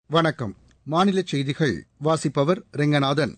வணக்கம் மாநில செய்திகள் வாசிப்பவர் ரெங்கநாதன்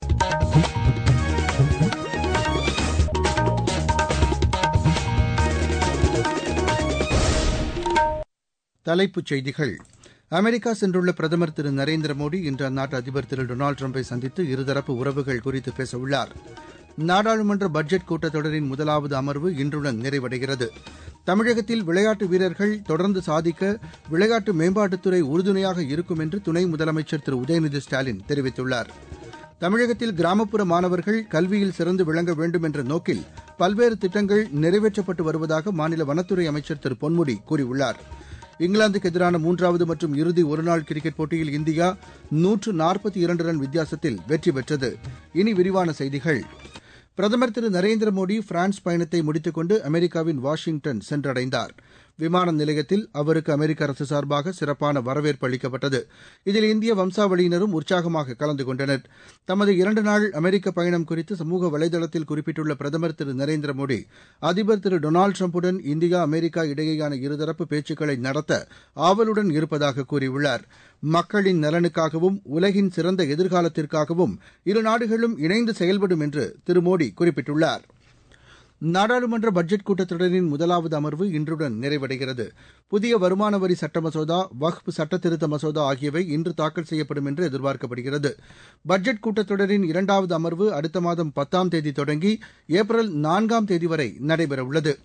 தலைப்புச் செய்திகள் அமெரிக்கா சென்றுள்ள பிரதமர் திரு நரேந்திர மோடி இன்று அந்நாட்டு அதிபர் திரு டொனால்டு டிரம்பை சந்தித்து இருதரப்பு உறவுகள் குறித்து பேசவுள்ளார் நாடாளுமன்ற பட்ஜெட் கூட்டத்தொடரின் முதலாவது அமர்வு இன்றுடன் நிறைவடைகிறது தமிழகத்தில் விளையாட்டு வீரர்கள் தொடர்ந்து சாதிக்க விளையாட்டு மேம்பாட்டுத்துறை உறுதுணையாக இருக்கும் என்று துணை முதலமைச்சர் திரு உதயநிதி ஸ்டாலின் தெரிவித்துள்ளார் தமிழகத்தில் கிராமப்புற மாணவர்கள் கல்வியில் சிறந்து விளங்க வேண்டும் என்ற நோக்கில் பல்வேறு திட்டங்கள் நிறைவேற்றப்பட்டு வருவதாக மாநில வனத்துறை அமைச்சர் திரு பொன்முடி கூறியுள்ளார் இங்கிலாந்துக்கு எதிரான மூன்றாவது மற்றும் இறுதி ஒருநாள் கிரிக்கெட் போட்டியில் இந்தியா நூற்று நாற்பத்தி இரண்டு ரன் வித்தியாசத்தில் வெற்றி பெற்றது இனி விரிவான செய்திகள் பிரதமர் திரு நரேந்திர மோடி பிரான்ஸ் பயணத்தை முடித்துக் கொண்டு அமெரிக்காவின் வாஷிங்டன் சென்றடைந்தார் விமான நிலையத்தில் அவருக்கு அமெரிக்க அரசு சார்பாக சிறப்பான வரவேற்பு அளிக்கப்பட்டது இதில் இந்திய வம்சாவளியினரும் உற்சாகமாக கலந்து கொண்டனர் தமது இரண்டு நாள் அமெரிக்க பயணம் குறித்து சமூக வலைதளத்தில் குறிப்பிட்டுள்ள பிரதமர் திரு நரேந்திர மோடி அதிபர் திரு டொனால்டு டிரம்புடன் இந்தியா அமெரிக்கா இடையேயான இருதரப்பு பேச்சுக்களை நடத்த ஆவலுடன் இருப்பதாக கூறியுள்ளார் மக்களின் நலனுக்காகவும் உலகின் சிறந்த எதிர்காலத்திற்காகவும் இரு நாடுகளும் இணைந்து செயல்படும் என்று திரு மோடி குறிப்பிட்டுள்ளார் நாடாளுமன்ற பட்ஜெட் கூட்டத்தொடரின் முதலாவது அமர்வு இன்றுடன் நிறைவடைகிறது புதிய வருமான வரி சட்ட மசோதா வக்ஃப் சட்ட திருத்த மசோதா ஆகியவை இன்று தாக்கல் செய்யப்படும் என்று எதிர்பார்க்கப்படுகிறது பட்ஜெட் கூட்டத்தொடரின் இரண்டாவது அமர்வு அடுத்த மாதம் பத்தாம் தேதி தொடங்கி ஏப்ரல் நான்காம் தேதி வரை நடைபெறவுள்ளது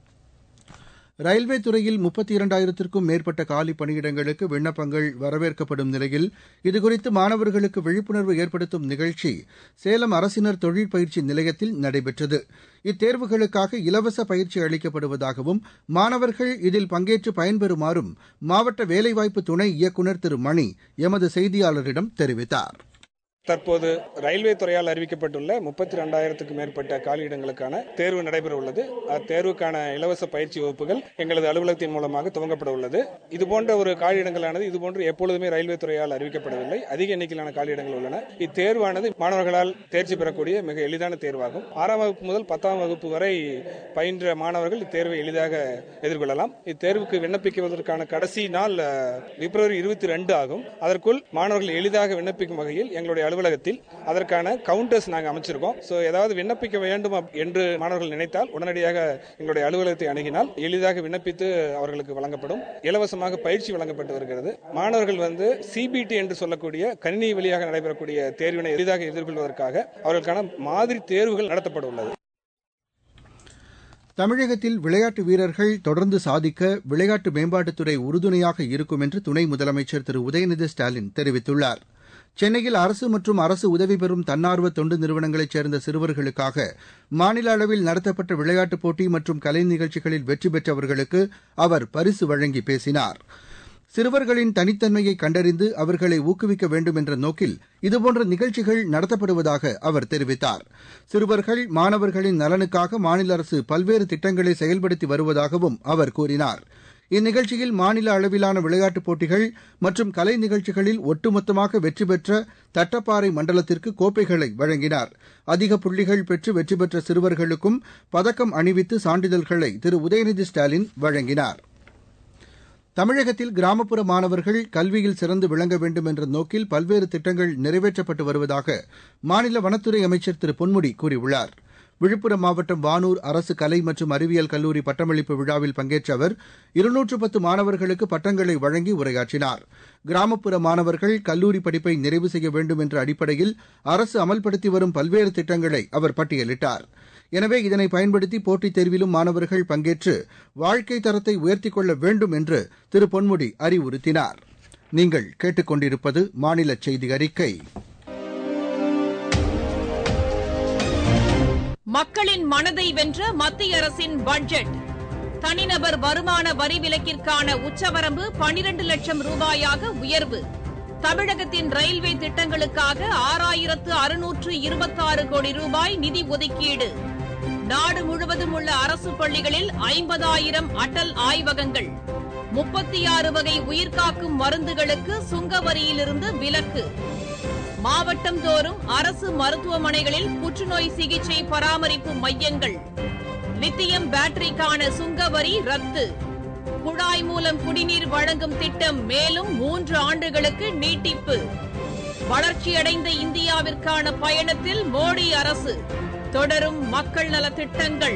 ரயில்வே துறையில் முப்பத்தி இரண்டாயிரத்திற்கும் மேற்பட்ட காலி பணியிடங்களுக்கு விண்ணப்பங்கள் வரவேற்கப்படும் நிலையில் இதுகுறித்து மாணவர்களுக்கு விழிப்புணர்வு ஏற்படுத்தும் நிகழ்ச்சி சேலம் அரசினர் தொழிற்பயிற்சி நிலையத்தில் நடைபெற்றது இத்தேர்வுகளுக்காக இலவச பயிற்சி அளிக்கப்படுவதாகவும் மாணவர்கள் இதில் பங்கேற்று பயன்பெறுமாறும் மாவட்ட வேலைவாய்ப்பு துணை இயக்குநர் திரு மணி எமது செய்தியாளரிடம் தெரிவித்தார் தற்போது ரயில்வே துறையால் அறிவிக்கப்பட்டுள்ள முப்பத்தி ரெண்டாயிரத்துக்கும் மேற்பட்ட காலியிடங்களுக்கான தேர்வு நடைபெற உள்ளது அத்தேர்வுக்கான இலவச பயிற்சி வகுப்புகள் எங்களது அலுவலகத்தின் மூலமாக துவங்கப்பட உள்ளது இதுபோன்ற ஒரு காலியிடங்களானது இதுபோன்று எப்பொழுதுமே ரயில்வே துறையால் அறிவிக்கப்படவில்லை அதிக எண்ணிக்கையிலான காலியிடங்கள் உள்ளன இத்தேர்வானது மாணவர்களால் தேர்ச்சி பெறக்கூடிய மிக எளிதான தேர்வாகும் ஆறாம் வகுப்பு முதல் பத்தாம் வகுப்பு வரை பயின்ற மாணவர்கள் இத்தேர்வை எளிதாக எதிர்கொள்ளலாம் இத்தேர்வுக்கு விண்ணப்பிக்குவதற்கான கடைசி நாள் பிப்ரவரி இருபத்தி ரெண்டு ஆகும் அதற்குள் மாணவர்கள் எளிதாக விண்ணப்பிக்கும் வகையில் எங்களுடைய அலுவலகத்தில் அதற்கான கவுண்டர்ஸ் நாங்கள் அமைச்சிருக்கோம் ஸோ ஏதாவது விண்ணப்பிக்க வேண்டும் என்று மாணவர்கள் நினைத்தால் உடனடியாக எங்களுடைய அலுவலகத்தை அணுகினால் எளிதாக விண்ணப்பித்து அவர்களுக்கு வழங்கப்படும் இலவசமாக பயிற்சி வழங்கப்பட்டு வருகிறது மாணவர்கள் வந்து சிபிடி என்று சொல்லக்கூடிய கணினி வழியாக நடைபெறக்கூடிய தேர்வினை எளிதாக எதிர்கொள்வதற்காக அவர்களுக்கான மாதிரி தேர்வுகள் நடத்தப்பட உள்ளது தமிழகத்தில் விளையாட்டு வீரர்கள் தொடர்ந்து சாதிக்க விளையாட்டு மேம்பாட்டுத்துறை உறுதுணையாக இருக்கும் என்று துணை முதலமைச்சர் திரு உதயநிதி ஸ்டாலின் தெரிவித்துள்ளார் சென்னையில் அரசு மற்றும் அரசு உதவி பெறும் தன்னார்வ தொண்டு நிறுவனங்களைச் சேர்ந்த சிறுவர்களுக்காக மாநில அளவில் நடத்தப்பட்ட விளையாட்டுப் போட்டி மற்றும் கலை நிகழ்ச்சிகளில் வெற்றி பெற்றவர்களுக்கு அவர் பரிசு வழங்கி பேசினார் சிறுவர்களின் தனித்தன்மையை கண்டறிந்து அவர்களை ஊக்குவிக்க வேண்டும் என்ற நோக்கில் இதுபோன்ற நிகழ்ச்சிகள் நடத்தப்படுவதாக அவர் தெரிவித்தார் சிறுவர்கள் மாணவர்களின் நலனுக்காக மாநில அரசு பல்வேறு திட்டங்களை செயல்படுத்தி வருவதாகவும் அவர் கூறினார் இந்நிகழ்ச்சியில் மாநில அளவிலான விளையாட்டுப் போட்டிகள் மற்றும் கலை நிகழ்ச்சிகளில் ஒட்டுமொத்தமாக வெற்றி பெற்ற தட்டப்பாறை மண்டலத்திற்கு கோப்பைகளை வழங்கினார் அதிக புள்ளிகள் பெற்று வெற்றி பெற்ற சிறுவர்களுக்கும் பதக்கம் அணிவித்து சான்றிதழ்களை திரு உதயநிதி ஸ்டாலின் வழங்கினார் தமிழகத்தில் கிராமப்புற மாணவர்கள் கல்வியில் சிறந்து விளங்க வேண்டும் என்ற நோக்கில் பல்வேறு திட்டங்கள் நிறைவேற்றப்பட்டு வருவதாக மாநில வனத்துறை அமைச்சர் திரு பொன்முடி கூறியுள்ளார் விழுப்புரம் மாவட்டம் வானூர் அரசு கலை மற்றும் அறிவியல் கல்லூரி பட்டமளிப்பு விழாவில் பங்கேற்ற அவர் இருநூற்று பத்து மாணவர்களுக்கு பட்டங்களை வழங்கி உரையாற்றினார் கிராமப்புற மாணவர்கள் கல்லூரி படிப்பை நிறைவு செய்ய வேண்டும் என்ற அடிப்படையில் அரசு அமல்படுத்தி வரும் பல்வேறு திட்டங்களை அவர் பட்டியலிட்டார் எனவே இதனை பயன்படுத்தி போட்டித் தேர்விலும் மாணவர்கள் பங்கேற்று வாழ்க்கை தரத்தை உயர்த்திக் கொள்ள வேண்டும் என்று திரு பொன்முடி அறிவுறுத்தினார் நீங்கள் கேட்டுக்கொண்டிருப்பது மாநில செய்தி அறிக்கை மக்களின் மனதை வென்ற மத்திய அரசின் பட்ஜெட் தனிநபர் வருமான வரி விலக்கிற்கான உச்சவரம்பு பனிரண்டு லட்சம் ரூபாயாக உயர்வு தமிழகத்தின் ரயில்வே திட்டங்களுக்காக ஆறாயிரத்து அறுநூற்று இருபத்தாறு கோடி ரூபாய் நிதி ஒதுக்கீடு நாடு முழுவதும் உள்ள அரசு பள்ளிகளில் ஐம்பதாயிரம் அடல் ஆய்வகங்கள் முப்பத்தி ஆறு வகை உயிர்காக்கும் மருந்துகளுக்கு சுங்க வரியிலிருந்து விலக்கு மாவட்டம் தோறும் அரசு மருத்துவமனைகளில் புற்றுநோய் சிகிச்சை பராமரிப்பு மையங்கள் லித்தியம் பேட்டரிக்கான சுங்க வரி ரத்து குழாய் மூலம் குடிநீர் வழங்கும் திட்டம் மேலும் மூன்று ஆண்டுகளுக்கு நீட்டிப்பு வளர்ச்சியடைந்த இந்தியாவிற்கான பயணத்தில் மோடி அரசு தொடரும் மக்கள் நலத் திட்டங்கள்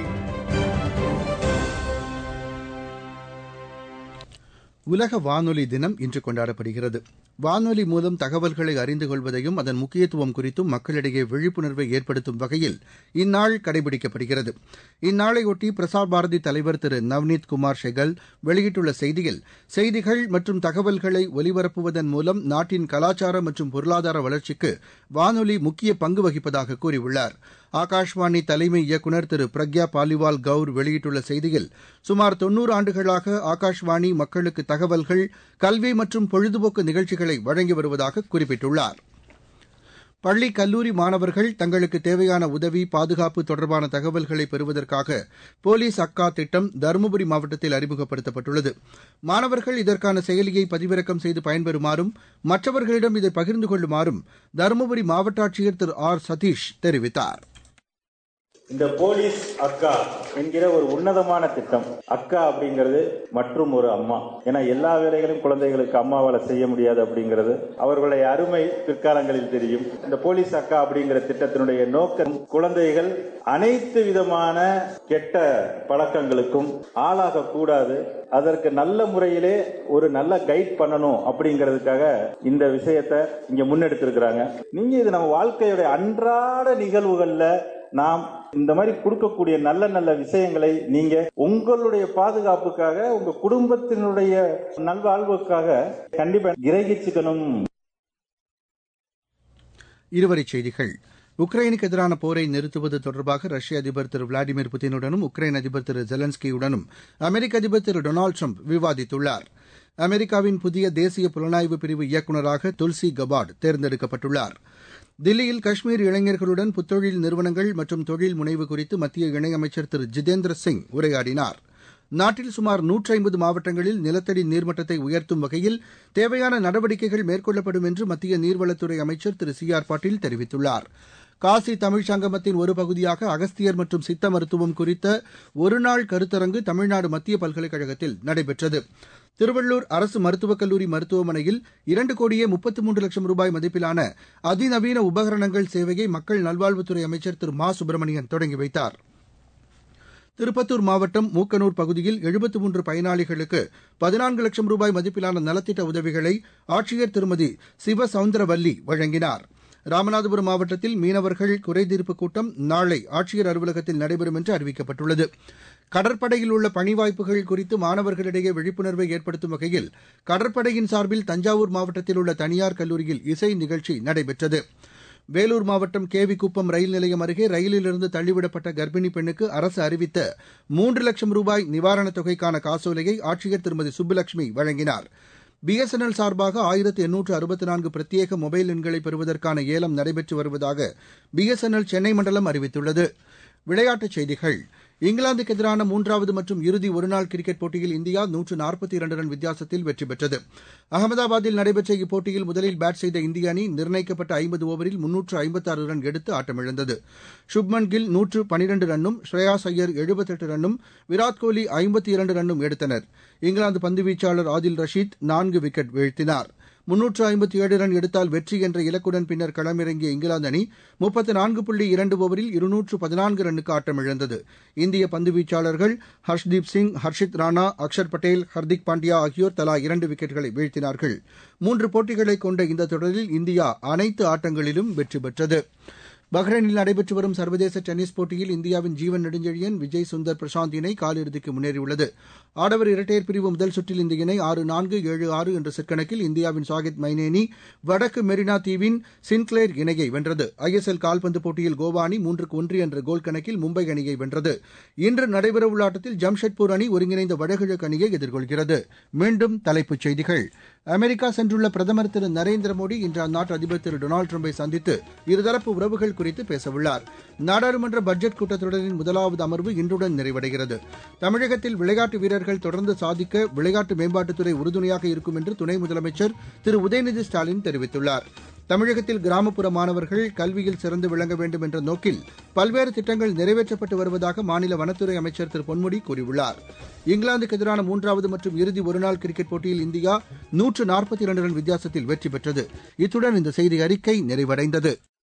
உலக வானொலி தினம் இன்று கொண்டாடப்படுகிறது வானொலி மூலம் தகவல்களை அறிந்து கொள்வதையும் அதன் முக்கியத்துவம் குறித்தும் மக்களிடையே விழிப்புணர்வை ஏற்படுத்தும் வகையில் இந்நாள் கடைபிடிக்கப்படுகிறது இந்நாளையொட்டி பிரசார் பாரதி தலைவர் திரு நவ்னீத் குமார் ஷெகல் வெளியிட்டுள்ள செய்தியில் செய்திகள் மற்றும் தகவல்களை ஒலிபரப்புவதன் மூலம் நாட்டின் கலாச்சார மற்றும் பொருளாதார வளர்ச்சிக்கு வானொலி முக்கிய பங்கு வகிப்பதாக கூறியுள்ளார் ஆகாஷ்வாணி தலைமை இயக்குநர் திரு பிரக்யா பாலிவால் கவுர் வெளியிட்டுள்ள செய்தியில் சுமார் தொன்னூறு ஆண்டுகளாக ஆகாஷ்வாணி மக்களுக்கு தகவல்கள் கல்வி மற்றும் பொழுதுபோக்கு நிகழ்ச்சிகளை வழங்கி வருவதாக குறிப்பிட்டுள்ளார் பள்ளி கல்லூரி மாணவர்கள் தங்களுக்கு தேவையான உதவி பாதுகாப்பு தொடர்பான தகவல்களை பெறுவதற்காக போலீஸ் அக்கா திட்டம் தருமபுரி மாவட்டத்தில் அறிமுகப்படுத்தப்பட்டுள்ளது மாணவர்கள் இதற்கான செயலியை பதிவிறக்கம் செய்து பயன்பெறுமாறும் மற்றவர்களிடம் இதை பகிர்ந்து கொள்ளுமாறும் தருமபுரி மாவட்ட ஆட்சியர் திரு ஆர் சதீஷ் தெரிவித்தார் இந்த போலீஸ் அக்கா என்கிற ஒரு உன்னதமான திட்டம் அக்கா அப்படிங்கிறது மற்றும் ஒரு அம்மா ஏன்னா எல்லா வேலைகளையும் குழந்தைகளுக்கு அம்மாவால செய்ய முடியாது அப்படிங்கிறது அவர்களுடைய அருமை பிற்காலங்களில் தெரியும் இந்த போலீஸ் அக்கா அப்படிங்கிற திட்டத்தினுடைய நோக்கம் குழந்தைகள் அனைத்து விதமான கெட்ட பழக்கங்களுக்கும் ஆளாக கூடாது அதற்கு நல்ல முறையிலே ஒரு நல்ல கைட் பண்ணணும் அப்படிங்கிறதுக்காக இந்த விஷயத்தை இங்க முன்னெடுத்திருக்கிறாங்க நீங்க இது நம்ம வாழ்க்கையுடைய அன்றாட நிகழ்வுகள்ல நாம் இந்த மாதிரி கொடுக்கக்கூடிய நல்ல நல்ல விஷயங்களை நீங்க உங்களுடைய பாதுகாப்புக்காக உங்க குடும்பத்தினுடைய நல்வாழ்வுக்காக கண்டிப்பா கிரகிச்சுக்கணும் இருவரிச் செய்திகள் உக்ரைனுக்கு எதிரான போரை நிறுத்துவது தொடர்பாக ரஷ்ய அதிபர் திரு விளாடிமிர் புதினுடனும் உக்ரைன் அதிபர் திரு ஜெலன்ஸ்கியுடனும் அமெரிக்க அதிபர் திரு டொனால்டு ட்ரம்ப் விவாதித்துள்ளார் அமெரிக்காவின் புதிய தேசிய புலனாய்வு பிரிவு இயக்குநராக துல்சி கபாட் தேர்ந்தெடுக்கப்பட்டுள்ளார் தில்லியில் காஷ்மீர் இளைஞர்களுடன் புத்தொழில் நிறுவனங்கள் மற்றும் தொழில் முனைவு குறித்து மத்திய இணையமைச்சர் திரு ஜிதேந்திர சிங் உரையாடினார் நாட்டில் சுமார் நூற்றி ஐம்பது மாவட்டங்களில் நிலத்தடி நீர்மட்டத்தை உயர்த்தும் வகையில் தேவையான நடவடிக்கைகள் மேற்கொள்ளப்படும் என்று மத்திய நீர்வளத்துறை அமைச்சர் திரு சி ஆர் பாட்டீல் தெரிவித்துள்ளார் காசி தமிழ் சங்கமத்தின் ஒரு பகுதியாக அகஸ்தியர் மற்றும் சித்த மருத்துவம் குறித்த ஒருநாள் கருத்தரங்கு தமிழ்நாடு மத்திய பல்கலைக்கழகத்தில் நடைபெற்றது திருவள்ளூர் அரசு மருத்துவக் கல்லூரி மருத்துவமனையில் இரண்டு கோடியே முப்பத்து மூன்று லட்சம் ரூபாய் மதிப்பிலான அதிநவீன உபகரணங்கள் சேவையை மக்கள் நல்வாழ்வுத்துறை அமைச்சர் திரு மா சுப்பிரமணியன் தொடங்கி வைத்தார் திருப்பத்தூர் மாவட்டம் மூக்கனூர் பகுதியில் எழுபத்து மூன்று பயனாளிகளுக்கு பதினான்கு லட்சம் ரூபாய் மதிப்பிலான நலத்திட்ட உதவிகளை ஆட்சியர் திருமதி சிவ சவுந்தரவல்லி வழங்கினார் ராமநாதபுரம் மாவட்டத்தில் மீனவர்கள் குறைதீர்ப்பு கூட்டம் நாளை ஆட்சியர் அலுவலகத்தில் நடைபெறும் என்று அறிவிக்கப்பட்டுள்ளது கடற்படையில் உள்ள பணி வாய்ப்புகள் குறித்து மாணவர்களிடையே விழிப்புணர்வை ஏற்படுத்தும் வகையில் கடற்படையின் சார்பில் தஞ்சாவூர் மாவட்டத்தில் உள்ள தனியார் கல்லூரியில் இசை நிகழ்ச்சி நடைபெற்றது வேலூர் மாவட்டம் கேவிக்குப்பம் ரயில் நிலையம் அருகே ரயிலிலிருந்து தள்ளிவிடப்பட்ட கர்ப்பிணி பெண்ணுக்கு அரசு அறிவித்த மூன்று லட்சம் ரூபாய் நிவாரணத் தொகைக்கான காசோலையை ஆட்சியர் திருமதி சுப்புலட்சுமி வழங்கினார் பிஎஸ்என்எல் சார்பாக ஆயிரத்து எண்ணூற்று அறுபத்தி நான்கு பிரத்யேக மொபைல் எண்களை பெறுவதற்கான ஏலம் நடைபெற்று வருவதாக பிஎஸ்என்எல் சென்னை மண்டலம் அறிவித்துள்ளது விளையாட்டுச் செய்திகள் இங்கிலாந்துக்கு எதிரான மூன்றாவது மற்றும் இறுதி ஒருநாள் கிரிக்கெட் போட்டியில் இந்தியா நூற்று நாற்பத்தி இரண்டு ரன் வித்தியாசத்தில் வெற்றி பெற்றது அகமதாபாத்தில் நடைபெற்ற இப்போட்டியில் முதலில் பேட் செய்த இந்திய அணி நிர்ணயிக்கப்பட்ட ஐம்பது ஓவரில் முன்னூற்று ஐம்பத்தாறு ரன் எடுத்து ஆட்டமிழந்தது சுப்மன் கில் நூற்று பனிரண்டு ரன்னும் ஸ்ரேயாஸ் ஐயர் எழுபத்தெட்டு ரன்னும் விராட் கோலி ஐம்பத்தி இரண்டு ரன்னும் எடுத்தனர் இங்கிலாந்து பந்துவீச்சாளர் ஆதில் ரஷீத் நான்கு விக்கெட் வீழ்த்தினார் முன்னூற்று ஐம்பத்தி ஏழு ரன் எடுத்தால் வெற்றி என்ற இலக்குடன் பின்னர் களமிறங்கிய இங்கிலாந்து அணி முப்பத்து நான்கு புள்ளி இரண்டு ஓவரில் இருநூற்று பதினான்கு ரன்னுக்கு ஆட்டமிழந்தது இந்திய பந்துவீச்சாளர்கள் ஹர்ஷ்தீப் சிங் ஹர்ஷித் ராணா அக்ஷர் பட்டேல் ஹர்திக் பாண்டியா ஆகியோர் தலா இரண்டு விக்கெட்டுகளை வீழ்த்தினார்கள் மூன்று போட்டிகளை கொண்ட இந்த தொடரில் இந்தியா அனைத்து ஆட்டங்களிலும் வெற்றி பெற்றது பஹ்ரைனில் நடைபெற்று வரும் சர்வதேச டென்னிஸ் போட்டியில் இந்தியாவின் ஜீவன் நெடுஞ்செழியன் விஜய் சுந்தர் பிரசாந்த் இணை காலிறுதிக்கு முன்னேறியுள்ளது ஆடவர் இரட்டையர் பிரிவு முதல் சுற்றில் இந்த இணை ஆறு நான்கு ஏழு ஆறு என்ற செட்கணக்கில் இந்தியாவின் சாகித் மைனேனி வடக்கு மெரினா தீவின் சின்க்ளேர் இணையை வென்றது ஐஎஸ்எல் கால்பந்து போட்டியில் கோவா அணி மூன்றுக்கு ஒன்று என்ற கோல் கணக்கில் மும்பை அணியை வென்றது இன்று நடைபெறவுள்ள ஆட்டத்தில் ஜம்ஷெட்பூர் அணி ஒருங்கிணைந்த வடகிழக்கு அணியை எதிர்கொள்கிறது மீண்டும் தலைப்புச் செய்திகள் அமெரிக்கா சென்றுள்ள பிரதமர் திரு நரேந்திர மோடி இன்று அந்நாட்டு அதிபர் திரு டொனால்டு ட்ரம்பை சந்தித்து இருதரப்பு உறவுகள் குறித்து பேசவுள்ளார் நாடாளுமன்ற பட்ஜெட் கூட்டத்தொடரின் முதலாவது அமர்வு இன்றுடன் நிறைவடைகிறது தமிழகத்தில் விளையாட்டு வீரர்கள் தொடர்ந்து சாதிக்க விளையாட்டு மேம்பாட்டுத்துறை உறுதுணையாக இருக்கும் என்று துணை முதலமைச்சர் திரு உதயநிதி ஸ்டாலின் தெரிவித்துள்ளார் தமிழகத்தில் கிராமப்புற மாணவர்கள் கல்வியில் சிறந்து விளங்க வேண்டும் என்ற நோக்கில் பல்வேறு திட்டங்கள் நிறைவேற்றப்பட்டு வருவதாக மாநில வனத்துறை அமைச்சர் திரு பொன்முடி கூறியுள்ளார் இங்கிலாந்துக்கு எதிரான மூன்றாவது மற்றும் இறுதி ஒருநாள் கிரிக்கெட் போட்டியில் இந்தியா நூற்று நாற்பத்தி இரண்டு ரன் வித்தியாசத்தில் வெற்றி பெற்றது இத்துடன் இந்த செய்தி அறிக்கை நிறைவடைந்தது